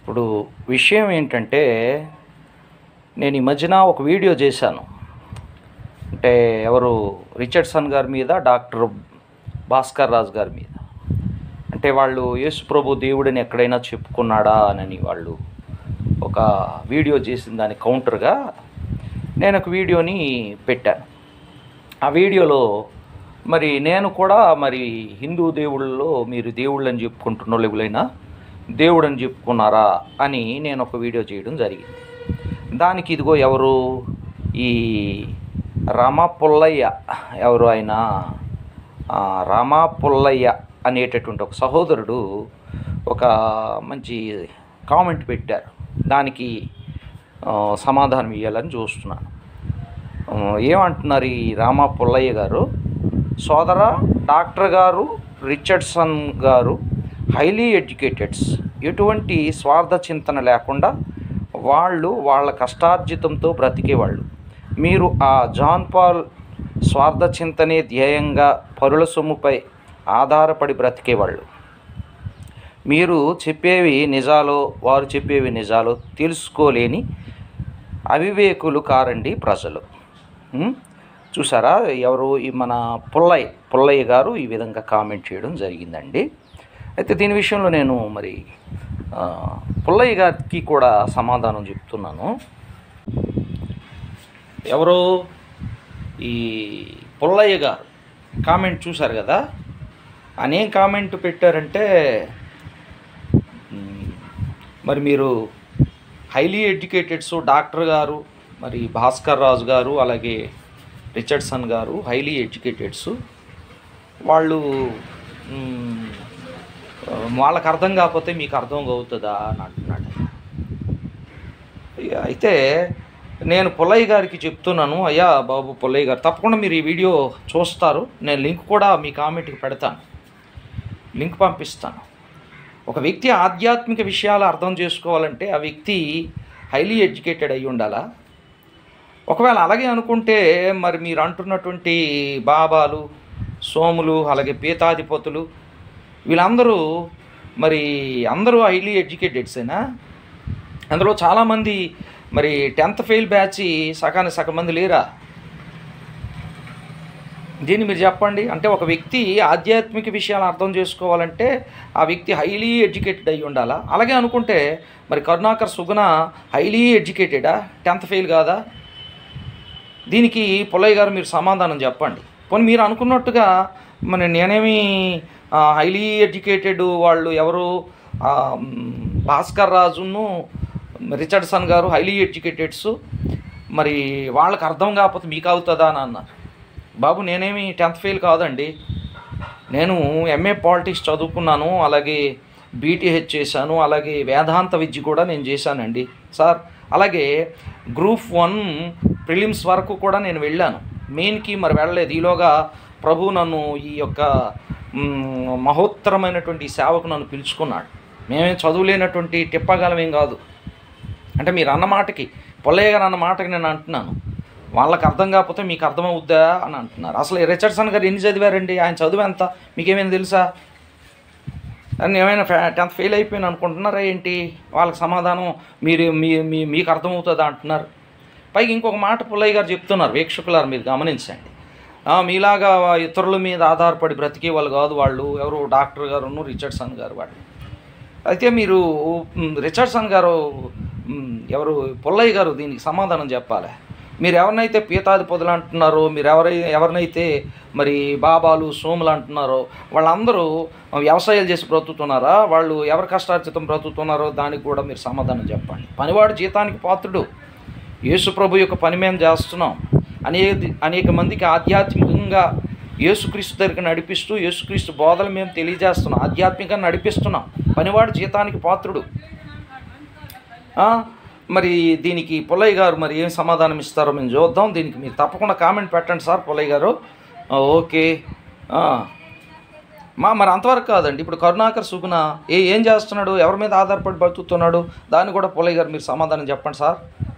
ఇప్పుడు విషయం ఏంటంటే నేను ఈ మధ్యన ఒక వీడియో చేశాను అంటే ఎవరు రిచర్డ్సన్ గారి మీద డాక్టర్ భాస్కర్ రాజు గారి మీద అంటే వాళ్ళు యేసు ప్రభు దేవుడిని ఎక్కడైనా చెప్పుకున్నాడా అని వాళ్ళు ఒక వీడియో చేసిన దాని కౌంటర్గా నేను ఒక వీడియోని పెట్టాను ఆ వీడియోలో మరి నేను కూడా మరి హిందూ దేవుళ్ళలో మీరు దేవుళ్ళని చెప్పుకుంటున్న ఎవరైనా దేవుడని చెప్పుకున్నారా అని నేను ఒక వీడియో చేయడం జరిగింది దానికి ఇదిగో ఎవరు ఈ రామ పుల్లయ్య ఎవరు ఆయన ఆ, రామ పుల్లయ్య అనేటటువంటి ఒక సహోదరుడు ఒక మంచి కామెంట్ పెట్టారు దానికి ఆ, సమాధానం ఇవ్వాలని చూస్తున్నాను ఆ, ఏమంటున్నారు ఈ రామ పుల్లయ్య గారు సోదర డాక్టర్ గారు రిచర్డ్సన్ గారు హైలీ ఎడ్యుకేటెడ్స్ ఎటువంటి స్వార్థ చింతన లేకుండా వాళ్ళు వాళ్ళ కష్టార్జితంతో బ్రతికేవాళ్ళు మీరు ఆ జాన్ పాల్ స్వార్థ చింతనే ధ్యేయంగా పరుల సొమ్ముపై ఆధారపడి బ్రతికేవాళ్ళు మీరు చెప్పేవి నిజాలో వారు చెప్పేవి నిజాలో తెలుసుకోలేని అవివేకులు కారండి ప్రజలు ఉం? చూసారా ఎవరు ఈ మన పుల్లయ్య పుల్లయ్య గారు ఈ విధంగా కామెంట్ చేయడం జరిగిందండి అయితే దీని విషయంలో నేను మరి ఆ, పుల్లయ్య గారికి కూడా సమాధానం చెప్తున్నాను ఎవరు ఈ పుల్లయ్య గారు కామెంట్ చూశారు కదా అనేం కామెంట్ పెట్టారంటే మ్, మరి మీరు హైలీ ఎడ్యుకేటెడ్స్ డాక్టర్ గారు మరి భాస్కర్ రాజు గారు అలాగే రిచర్డ్సన్ గారు హైలీ ఎడ్యుకేటెడ్స్ వాళ్ళు మ్, వాళ్ళకి అర్థం కాకపోతే మీకు అర్థం అవుతుందా అని అంటున్నాడు ఇక అయితే నేను పుల్లయ్య గారికి చెప్తున్నాను అయ్యా బాబు పుల్లయ్య గారు తప్పకుండా మీరు ఈ వీడియో చూస్తారు నేను లింక్ కూడా మీ కామెంట్కి పెడతాను లింక్ పంపిస్తాను ఒక వ్యక్తి ఆధ్యాత్మిక విషయాలు అర్థం చేసుకోవాలంటే ఆ వ్యక్తి హైలీ ఎడ్యుకేటెడ్ అయి ఉండాలా ఒకవేళ అలాగే అనుకుంటే మరి మీరు అంటున్నటువంటి బాబాలు సోములు అలాగే పీతాధిపతులు వీళ్ళందరూ మరి అందరూ హైలీ ఎడ్యుకేటెడ్సేనా అందులో చాలామంది మరి టెన్త్ ఫెయిల్ బ్యాచ్ సగానికి సగం మంది లేరా దీన్ని మీరు చెప్పండి అంటే ఒక వ్యక్తి ఆధ్యాత్మిక విషయాలు అర్థం చేసుకోవాలంటే ఆ వ్యక్తి హైలీ ఎడ్యుకేటెడ్ అయి ఉండాలా అలాగే అనుకుంటే మరి కరుణాకర్ సుగుణ హైలీ ఎడ్యుకేటెడా టెన్త్ ఫెయిల్ కాదా దీనికి పుల్లయ్య గారు మీరు సమాధానం చెప్పండి పోనీ మీరు అనుకున్నట్టుగా మరి నేనేమి హైలీ ఎడ్యుకేటెడ్ వాళ్ళు ఎవరు ఆ, మ్, భాస్కర్ రాజును రిచర్డ్సన్ గారు హైలీ ఎడ్యుకేటెడ్స్ మరి వాళ్ళకి అర్థం కాకపోతే మీకు అవుతుందా అని అన్నారు బాబు నేనేమి టెన్త్ ఫెయిల్ కాదండి నేను ఎంఏ పాలిటిక్స్ చదువుకున్నాను అలాగే బీటీహెచ్ చేశాను అలాగే వేదాంత విద్య కూడా నేను చేశానండి సార్ అలాగే గ్రూప్ వన్ ప్రిలిమ్స్ వరకు కూడా నేను వెళ్ళాను మెయిన్కి మరి వెళ్ళలేదు ఈలోగా ప్రభు నన్ను ఈ యొక్క మ్, మహోత్తరమైనటువంటి సేవకు నన్ను పిలుచుకున్నాడు మేమేం చదువులేనటువంటి టిప్పగలం ఏం కాదు అంటే మీరు అన్న మాటకి పొల్లయ్య గారు అన్న మాటకి నేను అంటున్నాను వాళ్ళకి అర్థం కాకపోతే మీకు అర్థమవుద్దా అని అంటున్నారు అసలు ఈ రిచర్డ్సన్ గారు ఎన్ని చదివారండి ఆయన చదువు ఎంత మీకేమైనా తెలుసా అని ఏమైనా టెన్త్ ఫెయిల్ అయిపోయిన అనుకుంటున్నారా ఏంటి వాళ్ళకి సమాధానం మీరు మీ మీ మీకు అర్థమవుతుందా అంటున్నారు పైగా ఇంకొక మాట పుల్లయ్య గారు చెప్తున్నారు వీక్షకులారు మీరు గమనించండి ఆ, మీలాగా ఇతరుల మీద ఆధారపడి బ్రతికే వాళ్ళు కాదు వాళ్ళు ఎవరు డాక్టర్ గారును రిచర్డ్సన్ గారు వాళ్ళు అయితే మీరు మ్, రిచర్డ్సన్ గారు మ్, ఎవరు పుల్లయ్య గారు దీనికి సమాధానం చెప్పాలి మీరు ఎవరినైతే పీతాధిపతులు అంటున్నారో మీరు ఎవరై ఎవరినైతే మరి బాబాలు సోములు అంటున్నారో వాళ్ళందరూ వ్యవసాయాలు చేసి బ్రతుకుతున్నారా వాళ్ళు ఎవరి కష్టార్జితం బ్రతుకుతున్నారో దానికి కూడా మీరు సమాధానం చెప్పండి పనివాడు జీతానికి పాత్రుడు యేసు ప్రభు యొక్క పని మేము చేస్తున్నాం అనేక అనేక మందికి ఆధ్యాత్మికంగా యేసుక్రీస్తు దగ్గరికి నడిపిస్తూ యేసుక్రీస్తు బోధలు మేము తెలియజేస్తున్నాం ఆధ్యాత్మికంగా నడిపిస్తున్నాం పనివాడు జీతానికి పాత్రుడు ఆ, మరి దీనికి పుల్లయ్య గారు మరి ఏం సమాధానం ఇస్తారో మేము చూద్దాం దీనికి మీరు తప్పకుండా కామెంట్ పెట్టండి సార్ పుల్లయ్య గారు ఆ, ఓకే ఆ. మా మరి అంతవరకు కాదండి ఇప్పుడు కరుణాకర్ సుగుణ ఏ ఏం చేస్తున్నాడు ఎవరి మీద ఆధారపడి బతుకుతున్నాడు దాన్ని కూడా పుల్లయ్య గారు మీరు సమాధానం చెప్పండి సార్